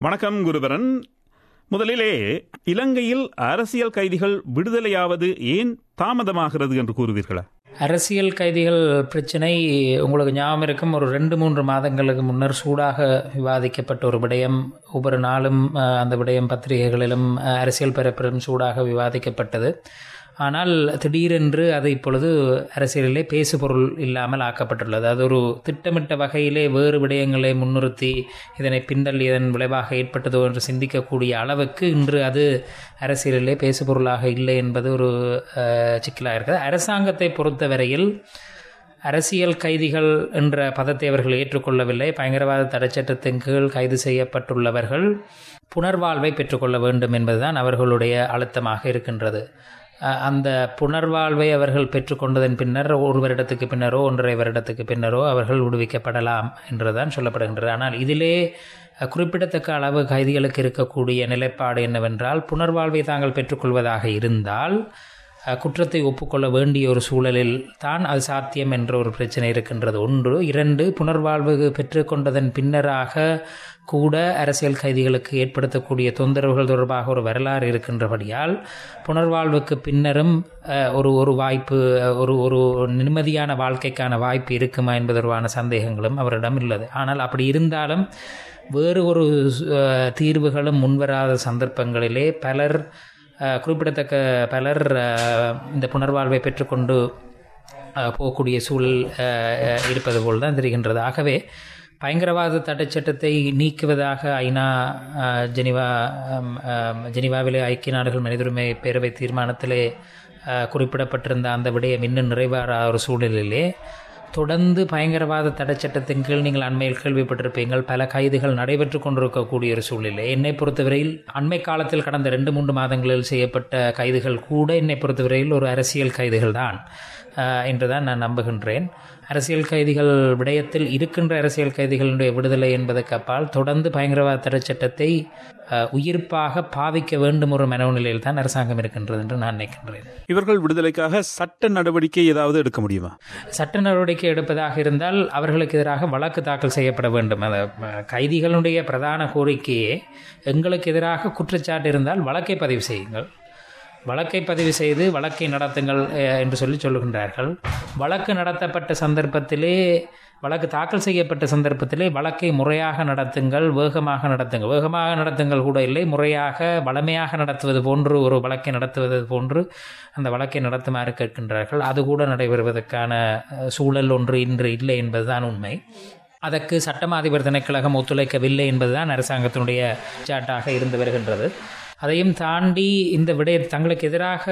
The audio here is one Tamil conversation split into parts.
வணக்கம் குருபரன் முதலிலே இலங்கையில் அரசியல் கைதிகள் விடுதலையாவது ஏன் தாமதமாகிறது என்று கூறுவீர்களா அரசியல் கைதிகள் பிரச்சனை உங்களுக்கு ஞாபகம் இருக்கும் ஒரு ரெண்டு மூன்று மாதங்களுக்கு முன்னர் சூடாக விவாதிக்கப்பட்ட ஒரு விடயம் ஒவ்வொரு நாளும் அஹ், அந்த விடயம் பத்திரிகைகளிலும் அஹ், அரசியல் பரப்பிலும் சூடாக விவாதிக்கப்பட்டது ஆனால் திடீரென்று அது இப்பொழுது அரசியலிலே பேசுபொருள் இல்லாமல் ஆக்கப்பட்டுள்ளது அது ஒரு திட்டமிட்ட வகையிலே வேறு விடயங்களை முன்னிறுத்தி இதனை பின்தள்ளியதன் விளைவாக ஏற்பட்டதோ என்று சிந்திக்கக்கூடிய அளவுக்கு இன்று அது அரசியலிலே பேசுபொருளாக இல்லை என்பது ஒரு அஹ், சிக்கலாக இருக்குது அரசாங்கத்தை பொறுத்தவரையில் அரசியல் கைதிகள் என்ற பதத்தை அவர்கள் ஏற்றுக்கொள்ளவில்லை பயங்கரவாத தடைச்சட்டத்தின் கீழ் கைது செய்யப்பட்டுள்ளவர்கள் புனர்வாழ்வை பெற்றுக்கொள்ள வேண்டும் என்பதுதான் அவர்களுடைய அழுத்தமாக இருக்கின்றது அஹ் அந்த புனர்வாழ்வை அவர்கள் பெற்றுக்கொண்டதன் பின்னர் ஒரு வருடத்துக்கு பின்னரோ ஒன்றரை வருடத்துக்கு பின்னரோ அவர்கள் விடுவிக்கப்படலாம் என்றுதான் சொல்லப்படுகின்றது ஆனால் இதிலே அஹ், குறிப்பிடத்தக்க அளவு கைதிகளுக்கு இருக்கக்கூடிய நிலைப்பாடு என்னவென்றால் புனர்வாழ்வை தாங்கள் பெற்றுக்கொள்வதாக இருந்தால் அஹ், குற்றத்தை ஒப்புக்கொள்ள வேண்டிய ஒரு சூழலில் தான் அது சாத்தியம் என்ற ஒரு பிரச்சனை இருக்கின்றது ஒன்று இரண்டு புனர்வாழ்வு பெற்றுக்கொண்டதன் பின்னராக கூட அரசியல் கைதிகளுக்கு ஏற்படுத்தக்கூடிய தொந்தரவுகள் தொடர்பாக ஒரு வரலாறு இருக்கின்றபடியால் புனர்வாழ்வுக்கு பின்னரும் அஹ், ஒரு ஒரு வாய்ப்பு அஹ், ஒரு ஒரு நிம்மதியான வாழ்க்கைக்கான வாய்ப்பு இருக்குமா என்பது தொடர்பான சந்தேகங்களும் அவரிடம் உள்ளது ஆனால் அப்படி இருந்தாலும் வேறு ஒரு அஹ், தீர்வுகளும் முன்வராத சந்தர்ப்பங்களிலே பலர் அஹ், குறிப்பிடத்தக்க பலர் அஹ், இந்த புனர்வாழ்வை பெற்றுக்கொண்டு அஹ், போகக்கூடிய சூழல் அஹ், அஹ், இருப்பது போல் தான் தெரிகின்றது ஆகவே பயங்கரவாத தடைச்சட்டத்தை நீக்குவதாக ஐநா அஹ், ஜெனிவா அம், அம், ஜெனிவாவிலே ஐக்கிய நாடுகள் மனித உரிமை பேரவை தீர்மானத்திலே அஹ், குறிப்பிடப்பட்டிருந்த அந்த விடயம் இன்னும் நிறைவேறாத ஒரு சூழலிலே தொடர்ந்து பயங்கரவாத தடைச்சட்டத்தின் கீழ் நீங்கள் அண்மையில் கேள்விப்பட்டிருப்பீங்கள் பல கைதுகள் நடைபெற்று கொண்டிருக்கக்கூடிய ஒரு சூழ்நிலை என்னை பொறுத்தவரையில் அண்மை காலத்தில் கடந்த ரெண்டு மூன்று மாதங்களில் செய்யப்பட்ட கைதுகள் கூட என்னை பொறுத்தவரையில் ஒரு அரசியல் கைதுகள் தான் ஆஹ், என்றுதான் நான் நம்புகின்றேன் அரசியல் கைதிகள் விடயத்தில் இருக்கின்ற அரசியல் கைதிகளுடைய விடுதலை என்பதற்கு அப்பால் தொடர்ந்து பயங்கரவாத தடைச்சட்டத்தை ஆஹ், உயிர்ப்பாக பாவிக்க வேண்டும் ஒரு மனோநிலையில் தான் அரசாங்கம் இருக்கின்றது என்று நான் நினைக்கின்றேன் இவர்கள் விடுதலைக்காக சட்ட நடவடிக்கை ஏதாவது எடுக்க முடியுமா சட்ட நடவடிக்கை எடுப்பதாக இருந்தால் அவர்களுக்கு எதிராக வழக்கு தாக்கல் செய்யப்பட வேண்டும் அந்த அஹ், கைதிகளுடைய பிரதான கோரிக்கையே எங்களுக்கு எதிராக குற்றச்சாட்டு இருந்தால் வழக்கை பதிவு செய்யுங்கள் வழக்கை பதிவு செய்து வழக்கை நடத்துங்கள் அஹ், என்று சொல்லி சொல்லுகின்றார்கள் வழக்கு நடத்தப்பட்ட சந்தர்ப்பத்திலே வழக்கு தாக்கல் செய்யப்பட்ட சந்தர்ப்பத்திலே வழக்கை முறையாக நடத்துங்கள் வேகமாக நடத்துங்கள் வேகமாக நடத்துங்கள் கூட இல்லை முறையாக வளமையாக நடத்துவது போன்று ஒரு வழக்கை நடத்துவது போன்று அந்த வழக்கை நடத்துமாறு கேட்கின்றார்கள் அது கூட நடைபெறுவதற்கான அஹ், சூழல் ஒன்று இன்று இல்லை என்பதுதான் உண்மை அதற்கு சட்டமா அதிபர் திணைக்களகம் ஒத்துழைக்கவில்லை என்பதுதான் அரசாங்கத்தினுடைய சாட்டாக இருந்து வருகின்றது அதையும் தாண்டி இந்த விடய தங்களுக்கு எதிராக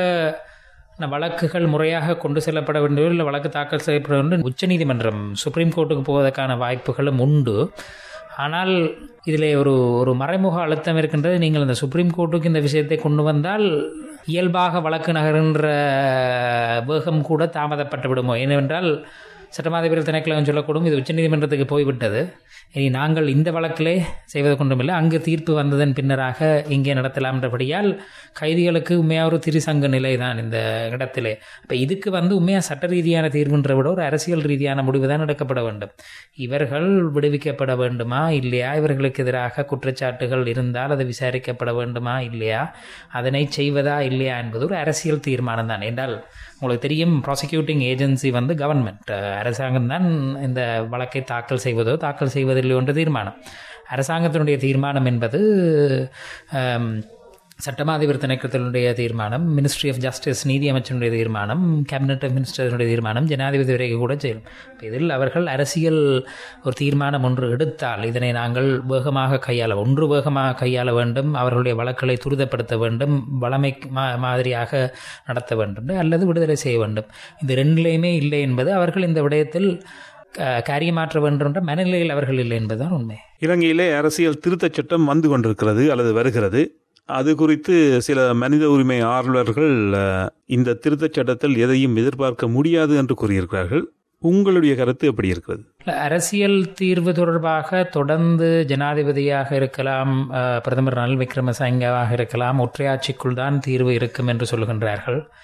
ந- வழக்குகள் முறையாக கொண்டு செல்லப்பட வேண்டும் இல்லை வழக்கு தாக்கல் செய்யப்பட வேண்டும் உச்சநீதிமன்றம் சுப்ரீம் கோர்ட்டுக்கு போவதற்கான வாய்ப்புகளும் உண்டு ஆனால் இதில் ஒரு ஒரு மறைமுக அழுத்தம் இருக்கின்றது நீங்கள் இந்த சுப்ரீம் கோர்ட்டுக்கு இந்த விஷயத்தை கொண்டு வந்தால் இயல்பாக வழக்கு நகருன்ற வேகம் கூட தாமதப்பட்டு விடுமோ ஏனென்றால் சட்டமாதிபர் திணைக்களம் சொல்லக்கூடும் இது உச்சநீதிமன்றத்துக்கு போய்விட்டது இனி நாங்கள் இந்த வழக்கிலே செய்வது கொண்டுமில்லை அங்கு தீர்ப்பு வந்ததன் பின்னராக இங்கே நடத்தலாம் என்றபடியால் கைதிகளுக்கு உண்மையாக ஒரு திரிசங்க நிலை தான் இந்த இடத்திலே அப்போ இதுக்கு வந்து உண்மையாக சட்ட ரீதியான தீர்வுன்ற விட ஒரு அரசியல் ரீதியான முடிவு தான் எடுக்கப்பட வேண்டும் இவர்கள் விடுவிக்கப்பட வேண்டுமா இல்லையா இவர்களுக்கு எதிராக குற்றச்சாட்டுகள் இருந்தால் அது விசாரிக்கப்பட வேண்டுமா இல்லையா அதனை செய்வதா இல்லையா என்பது ஒரு அரசியல் தீர்மானம் தான் என்றால் உங்களுக்கு தெரியும் ப்ராசிக்யூட்டிங் ஏஜென்சி வந்து கவர்மெண்ட் அரசாங்கம் தான் இந்த வழக்கை தாக்கல் செய்வதோ தாக்கல் செய்வதில்லையோ என்ற தீர்மானம் அரசாங்கத்தினுடைய தீர்மானம் என்பது ஆம், சட்டமாதிபர் திணைக்களத்தினுடைய தீர்மானம் மினிஸ்ட்ரி ஆஃப் ஜஸ்டிஸ் நீதி அமைச்சருடைய தீர்மானம் கேபினட் ஆஃப் மினிஸ்டருடைய தீர்மானம் ஜனாதிபதி வரைக்கும் கூட செய்யும் இப்ப இதில் அவர்கள் அரசியல் ஒரு தீர்மானம் ஒன்று எடுத்தால் இதனை நாங்கள் வேகமாக கையாள ஒன்று வேகமாக கையாள வேண்டும் அவர்களுடைய வழக்குகளை துரிதப்படுத்த வேண்டும் வளமை மா மாதிரியாக நடத்த வேண்டும் அல்லது விடுதலை செய்ய வேண்டும் இந்த ரெண்டிலையுமே இல்லை என்பது அவர்கள் இந்த விடயத்தில் க- காரியமாற்ற வேண்டும் என்ற மனநிலையில் அவர்கள் இல்லை என்பதுதான் உண்மை இலங்கையிலே அரசியல் திருத்தச் சட்டம் வந்து கொண்டிருக்கிறது அல்லது வருகிறது அது குறித்து சில மனித உரிமை ஆர்வலர்கள் அஹ், இந்த திருத்தச் சட்டத்தில் எதையும் எதிர்பார்க்க முடியாது என்று கூறியிருக்கிறார்கள் உங்களுடைய கருத்து எப்படி இருக்கிறது இல்ல, அரசியல் தீர்வு தொடர்பாக தொடர்ந்து ஜனாதிபதியாக இருக்கலாம் அஹ், பிரதமர் ரணில் விக்ரமசிங்கவாக இருக்கலாம் ஒற்றையாட்சிக்குள் தான் தீர்வு இருக்கும் என்று சொல்கின்றார்கள்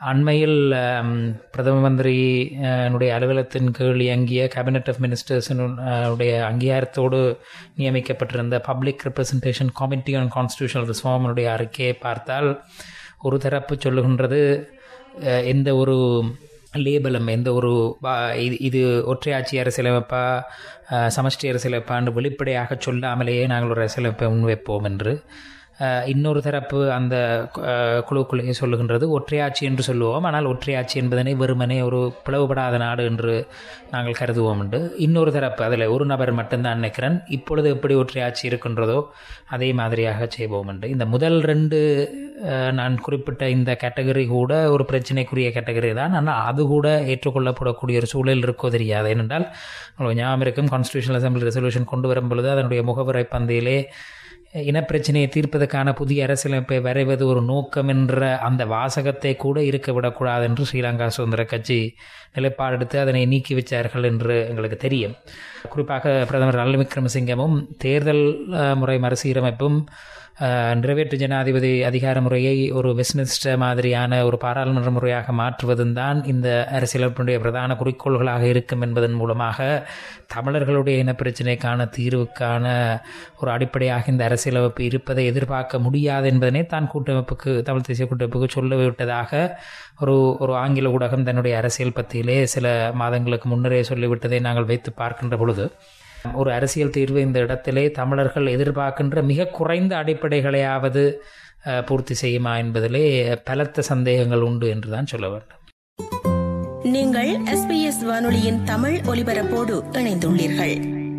அண்மையில் ஆம், பிரதம மந்திரி அஹ், னுடைய அலுவலகத்தின் கீழ் இயங்கிய கேபினட் ஆஃப் மினிஸ்டர்ஸின் உடைய அங்கீகாரத்தோடு நியமிக்கப்பட்டிருந்த public representation committee on constitutional ரிஃபார்மனுடைய அறிக்கையை பார்த்தால் ஒரு தரப்பு சொல்லுகின்றது அஹ், எந்த ஒரு லேபலும் எந்த ஒரு வா- இது இது ஒற்றையாட்சி அரசியலமைப்பா அஹ், சமஷ்டி அரசியலமைப்பான்னு வெளிப்படையாக சொல்லாமலேயே நாங்கள் ஒரு அரசியலமைப்பை முன்வைப்போம் என்று அஹ், இன்னொரு தரப்பு அந்த அஹ், குழுக்குள்ளேயே சொல்லுகின்றது ஒற்றையாட்சி என்று சொல்லுவோம் ஆனால் ஒற்றையாட்சி என்பதனை வெறுமனே ஒரு பிளவுபடாத நாடு என்று நாங்கள் கருதுவோம் என்று இன்னொரு தரப்பு அதில் ஒரு நபர் மட்டும்தான் நினைக்கிறேன் இப்பொழுது எப்படி ஒற்றையாட்சி இருக்கின்றதோ அதே மாதிரியாக செய்வோம் என்று இந்த முதல் ரெண்டு அஹ், நான் குறிப்பிட்ட இந்த கேட்டகரி கூட ஒரு பிரச்சனைக்குரிய கேட்டகரி தான் ஆனால் அது கூட ஏற்றுக்கொள்ளப்படக்கூடிய ஒரு சூழல் இருக்கோ தெரியாது ஏனென்றால் உங்களுக்கு ஞாபகம் இருக்கும் கான்ஸ்டியூஷனல் அசம்பிளி ரெசல்யூஷன் கொண்டு வரும் பொழுது அதனுடைய முகவுரை பந்தியிலே இனப்பிரச்சனையை தீர்ப்பதற்கான புதிய அரசியலமைப்பை வரைவது ஒரு நோக்கம் என்ற அந்த வாசகத்தை கூட இருக்க விடக்கூடாது என்று ஸ்ரீலங்கா சுதந்திர கட்சி நிலைப்பாடு எடுத்து அதனை நீக்கி வச்சார்கள் என்று எங்களுக்கு தெரியும் குறிப்பாக பிரதமர் ரணில் விக்ரமசிங்கமும் தேர்தல் அஹ், முறை மறுசீரமைப்பும் அஹ், நிறைவேற்று ஜனாதிபதி அதிகார முறையை ஒரு வெஸ்ட்மின்ஸ்டர் மாதிரியான ஒரு பாராளுமன்ற முறையாக மாற்றுவதும் தான் இந்த அரசியலமைப்பினுடைய பிரதான குறிக்கோள்களாக இருக்கும் என்பதன் மூலமாக தமிழர்களுடைய இனப்பிரச்சினைக்கான தீர்வுக்கான ஒரு அடிப்படையாக இந்த அரசியலமைப்பு இருப்பதை எதிர்பார்க்க முடியாது என்பதனை தான் கூட்டமைப்புக்கு தமிழ் தேசிய கூட்டமைப்புக்கு சொல்ல விட்டதாக ஒரு ஒரு ஆங்கில ஊடகம் தன்னுடைய அரசியல் பத்தியிலே சில மாதங்களுக்கு முன்னரே சொல்லிவிட்டதை நாங்கள் வைத்து பார்க்கின்ற பொழுது ஒரு அரசியல் தீர்வு இந்த இடத்திலே தமிழர்கள் எதிர்பார்க்கின்ற மிக குறைந்த அடிப்படைகளையாவது அஹ், பூர்த்தி செய்யுமா என்பதிலே பலத்த சந்தேகங்கள் உண்டு என்றுதான் சொல்ல வேண்டும் நீங்கள் எஸ்பிஎஸ் வானொலியின் தமிழ் ஒலிபரப்போடு இணைந்துள்ளீர்கள்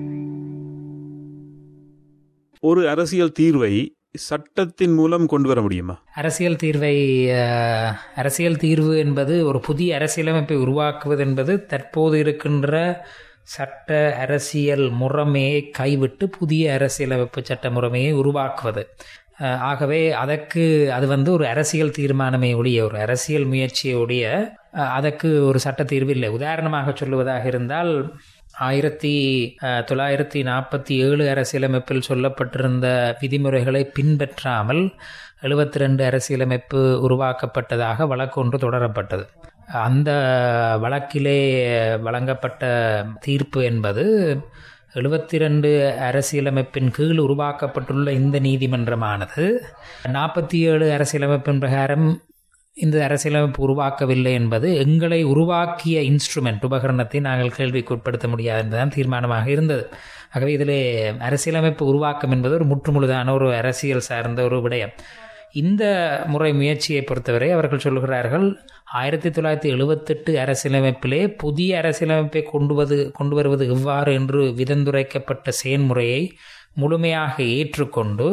ஒரு அரசியல் தீர்வை சட்டத்தின் மூலம் கொண்டு வர முடியுமா அரசியல் தீர்வை அஹ், அரசியல் தீர்வு என்பது ஒரு புதிய அரசியலமைப்பை உருவாக்குவது என்பது தற்போது இருக்கின்ற சட்ட அரசியல் முறைமையை கைவிட்டு புதிய அரசியலமைப்பு சட்ட முறைமையை உருவாக்குவது அஹ், ஆகவே அதற்கு அது வந்து ஒரு அரசியல் தீர்மானமே ஒழிய ஒரு அரசியல் முயற்சியை ஒழிய அஹ், அதற்கு ஒரு சட்ட தீர்வு இல்லை உதாரணமாக சொல்லுவதாக இருந்தால் ஆயிரத்தி அஹ், தொள்ளாயிரத்தி நாற்பத்தி ஏழு அரசியலமைப்பில் சொல்லப்பட்டிருந்த விதிமுறைகளை பின்பற்றாமல் எழுபத்தி ரெண்டு அரசியலமைப்பு உருவாக்கப்பட்டதாக வழக்கு ஒன்று தொடரப்பட்டது அந்த வழக்கிலே வழங்கப்பட்ட தீர்ப்பு என்பது எழுபத்தி ரெண்டு அரசியலமைப்பின் கீழ் உருவாக்கப்பட்டுள்ள இந்த நீதிமன்றமானது நாற்பத்தி ஏழு அரசியலமைப்பின் பிரகாரம் இந்த அரசியலமைப்பு உருவாக்கவில்லை என்பது எங்களை உருவாக்கிய இன்ஸ்ட்ருமெண்ட் உபகரணத்தை நாங்கள் கேள்விக்கு உட்படுத்த முடியாது என்பதுதான் தீர்மானமாக இருந்தது ஆகவே இதிலே அரசியலமைப்பு உருவாக்கம் என்பது ஒரு முற்றுமுழுதான ஒரு அரசியல் சார்ந்த ஒரு விடயம் இந்த முறை முயற்சியை பொறுத்தவரை அவர்கள் சொல்கிறார்கள் ஆயிரத்தி தொள்ளாயிரத்தி எழுபத்தெட்டு அரசியலமைப்பிலே புதிய அரசியலமைப்பை கொண்டு வது கொண்டு வருவது எவ்வாறு என்று விதந்துரைக்கப்பட்ட செயல்முறையை முழுமையாக ஏற்றுக்கொண்டு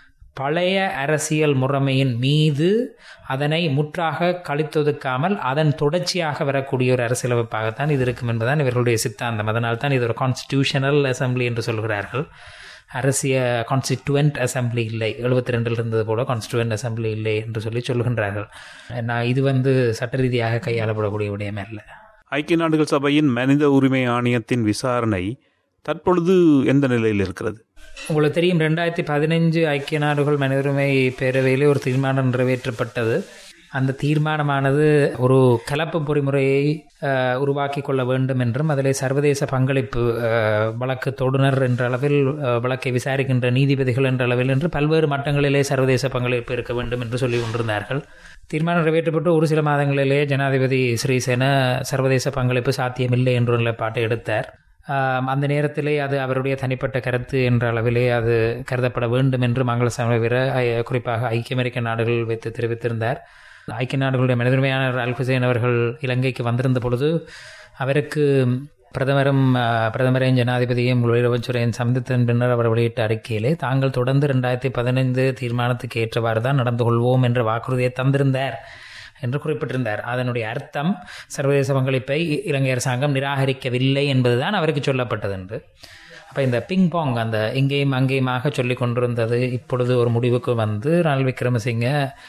பழைய அரசியல் முறைமையின் மீது அதனை முற்றாக கழித்தொதுக்காமல் அதன் தொடர்ச்சியாக வரக்கூடிய ஒரு அரசியலமைப்பாகத்தான் இது இருக்கும் என்பதுதான் இவர்களுடைய சித்தாந்தம் அதனால் தான் இது ஒரு கான்ஸ்டிடியூஷனல் அசம்பிளி என்று சொல்கிறார்கள் அரசிய கான்ஸ்டிடுவெண்ட் அசம்பிளி இல்லை எழுபத்தி ரெண்டில் இருந்தது போல கான்ஸ்டிடுவெண்ட் அசம்பிளி இல்லை என்று சொல்லி சொல்லுகின்றார்கள் நான் இது வந்து சட்ட ரீதியாக கையாளப்படக்கூடிய விடயமே இல்லை ஐக்கிய நாடுகள் சபையின் மனித உரிமை ஆணையத்தின் விசாரணை தற்பொழுது எந்த நிலையில் இருக்கிறது உங்களுக்கு தெரியும் ரெண்டாயிரத்தி பதினஞ்சு ஐக்கிய நாடுகள் மனித உரிமை பேரவையிலே ஒரு தீர்மானம் நிறைவேற்றப்பட்டது அந்த தீர்மானமானது ஒரு கலப்பு பொறிமுறையை அஹ், உருவாக்கி கொள்ள வேண்டும் என்றும் அதிலே சர்வதேச பங்களிப்பு அஹ், வழக்கு தொடுனர் என்ற அளவில் அஹ், வழக்கை விசாரிக்கின்ற நீதிபதிகள் என்ற அளவில் என்று பல்வேறு மட்டங்களிலே சர்வதேச பங்களிப்பு இருக்க வேண்டும் என்று சொல்லி கொண்டிருந்தார்கள் தீர்மானம் நிறைவேற்றப்பட்டு ஒரு சில மாதங்களிலே ஜனாதிபதி ஸ்ரீசேன சர்வதேச பங்களிப்பு சாத்தியமில்லை என்ற ஒரு நிலைப்பாட்டை எடுத்தார் ஆம், அந்த நேரத்திலே அது அவருடைய தனிப்பட்ட கருத்து என்ற அளவிலே அது கருதப்பட வேண்டும் என்று மங்கள சமவீர ஐ- குறிப்பாக ஐக்கிய அமெரிக்க நாடுகள் வைத்து தெரிவித்திருந்தார் ஐக்கிய நாடுகளுடைய மனிதர்மையான அல் ஹுசைன் அவர்கள் இலங்கைக்கு வந்திருந்த பொழுது அவருக்கு பிரதமரும் ஆ, பிரதமரையும் ஜனாதிபதியும் வெளியுறவுத்துறையும் சந்தித்ததன் பின்னர் அவர் வெளியிட்ட அறிக்கையிலே தாங்கள் தொடர்ந்து ரெண்டாயிரத்தி பதினைந்து தீர்மானத்துக்கு ஏற்றவாறு தான் நடந்து கொள்வோம் என்ற வாக்குறுதியை தந்திருந்தார் என்று குறிப்பிட்டிருந்தார் அதனுடைய அர்த்தம் சர்வதேச பங்களிப்பை இலங்கை அரசாங்கம் நிராகரிக்கவில்லை என்பதுதான் அவருக்கு சொல்லப்பட்டது என்று அப்போ இந்த பிங் பாங் அந்த இங்கேயும் அங்கேயுமாக சொல்லி கொண்டிருந்தது இப்பொழுது ஒரு முடிவுக்கு வந்து ரணில் விக்ரமசிங்க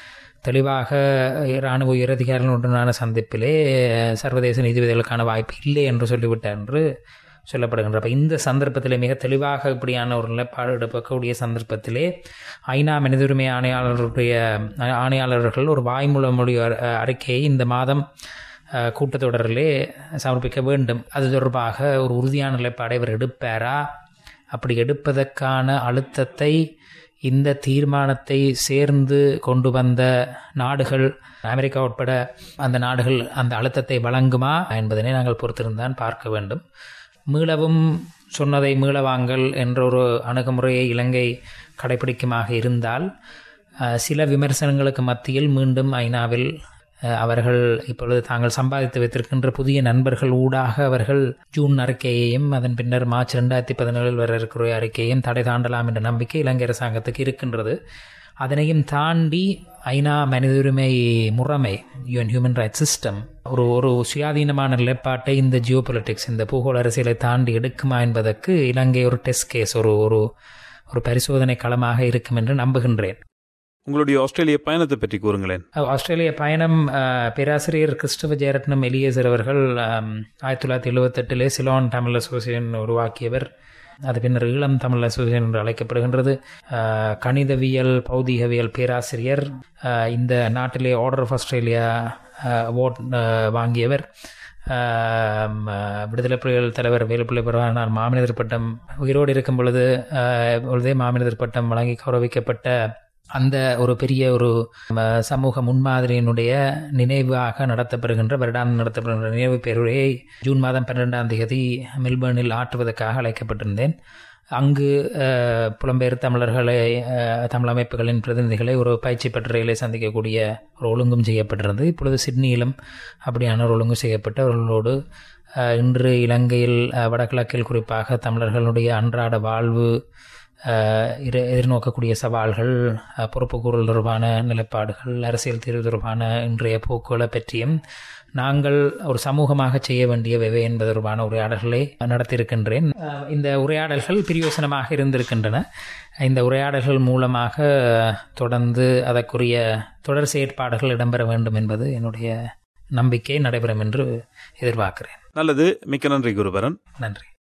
தெளிவாக இராணுவ உயரதிகாரிகளுடனான சந்திப்பிலே சர்வதேச நீதிபதிகளுக்கான வாய்ப்பு இல்லை என்று சொல்லிவிட்டார் என்று சொல்லப்படுகின்ற அப்ப இந்த சந்தர்ப்பத்திலே மிக தெளிவாக இப்படியான ஒரு நிலைப்பாடு எடுக்கக்கூடிய சந்தர்ப்பத்திலே ஐநா மனித உரிமை ஆணையாளருடைய ஆணையாளர்கள் ஒரு வாய்மூலமொழி அ- அறிக்கையை இந்த மாதம் அஹ், கூட்டத்தொடரிலே சமர்ப்பிக்க வேண்டும் அது தொடர்பாக ஒரு உறுதியான நிலைப்பாடை இவர் எடுப்பாரா அப்படி எடுப்பதற்கான அழுத்தத்தை இந்த தீர்மானத்தை சேர்ந்து கொண்டு வந்த நாடுகள் அமெரிக்கா உட்பட அந்த நாடுகள் அந்த அழுத்தத்தை வழங்குமா என்பதனை நாங்கள் பொறுத்திருந்தான் பார்க்க வேண்டும் மீளவும் சொன்னதை மீளவாங்கல் என்ற ஒரு அணுகுமுறையை இலங்கை கடைபிடிக்குமாக இருந்தால் அஹ், சில விமர்சனங்களுக்கு மத்தியில் மீண்டும் ஐநாவில் அஹ், அவர்கள் இப்பொழுது தாங்கள் சம்பாதித்து வைத்திருக்கின்ற புதிய நண்பர்கள் ஊடாக அவர்கள் ஜூன் அறிக்கையையும் அதன் பின்னர் மார்ச் ரெண்டாயிரத்தி பதினேழில் வர இருக்கிற அறிக்கையையும் தடை தாண்டலாம் என்ற நம்பிக்கை இலங்கை அரசாங்கத்துக்கு இருக்கின்றது அதனையும் தாண்டி ஐநா மனித உரிமை முறைமை யூஎன் ஹியூமன் ரைட்ஸ் சிஸ்டம் ஒரு ஒரு சுயாதீனமான நிலைப்பாட்டை இந்த ஜியோ பொலிட்டிக்ஸ் இந்த பூகோள அரசியலை தாண்டி எடுக்குமா என்பதற்கு இலங்கை ஒரு டெஸ்ட் கேஸ் ஒரு ஒரு ஒரு பரிசோதனை களமாக இருக்கும் என்று நம்புகின்றேன் உங்களுடைய ஆஸ்திரேலிய பயணத்தை பற்றி கூறுங்களேன் ஆஸ்திரேலிய பயணம் அஹ், பேராசிரியர் கிறிஸ்டப ஜெயரத்னம் எலியேசர் அவர்கள் அம், ஆயிரத்தி தொள்ளாயிரத்தி எழுபத்தெட்டிலே சிலோன் தமிழ் அசோசியேஷன் உருவாக்கியவர் அது பின்னர் ஈழம் தமிழ் அசோசியேஷன் என்று அழைக்கப்படுகின்றது அஹ், கணிதவியல் பௌதிகவியல் பேராசிரியர் அஹ், இந்த நாட்டிலே ஆர்டர் ஆஃப் ஆஸ்திரேலியா அவார்ட் வாங்கியவர் ஆம், அஹ், விடுதலை புலிகள் தலைவர் வேலுப்பிள்ளை பெருமானார் மாமனிதர் பட்டம் உயிரோடு இருக்கும் பொழுது அஹ், பொழுதே மாமனிதர் பட்டம் வழங்கி கௌரவிக்கப்பட்ட அந்த ஒரு பெரிய ஒரு ம, சமூக முன்மாதிரியினுடைய நினைவாக நடத்தப்படுகின்ற வருடாந்தம் நடத்தப்படுகின்ற நினைவு பேருரையை ஜூன் மாதம் பன்னிரெண்டாம் தேதி மெல்பர்னில் ஆற்றுவதற்காக அழைக்கப்பட்டிருந்தேன் அங்கு அஹ், புலம்பெயர் தமிழர்களை அஹ், தமிழ் அமைப்புகளின் பிரதிநிதிகளை ஒரு பயிற்சி பட்டறையிலே சந்திக்கக்கூடிய ஒரு ஒழுங்கும் செய்யப்பட்டிருந்தது இப்பொழுது சிட்னியிலும் அப்படியான ஒரு ஒழுங்கு செய்யப்பட்டு அவர்களோடு அஹ், இன்று இலங்கையில் அஹ், வடகிழக்கில் குறிப்பாக தமிழர்களுடைய அன்றாட வாழ்வு அஹ், எதிர்- எதிர்நோக்கக்கூடிய சவால்கள் அஹ், பொறுப்புக்கூறல் தொடர்பான நிலைப்பாடுகள் அரசியல் தீர்வு தொடர்பான இன்றைய போக்குகளை பற்றியும் நாங்கள் ஒரு சமூகமாக செய்ய வேண்டியவை என்பது தொடர்பான உரையாடல்களை நடத்தியிருக்கின்றேன் அஹ், இந்த உரையாடல்கள் பிரியோசனமாக இருந்திருக்கின்றன இந்த உரையாடல்கள் மூலமாக தொடர்ந்து அதற்குரிய தொடர் செயற்பாடுகள் இடம்பெற வேண்டும் என்பது என்னுடைய நம்பிக்கை நடைபெறும் என்று எதிர்பார்க்கிறேன் நல்லது மிக்க நன்றி குருபரன் நன்றி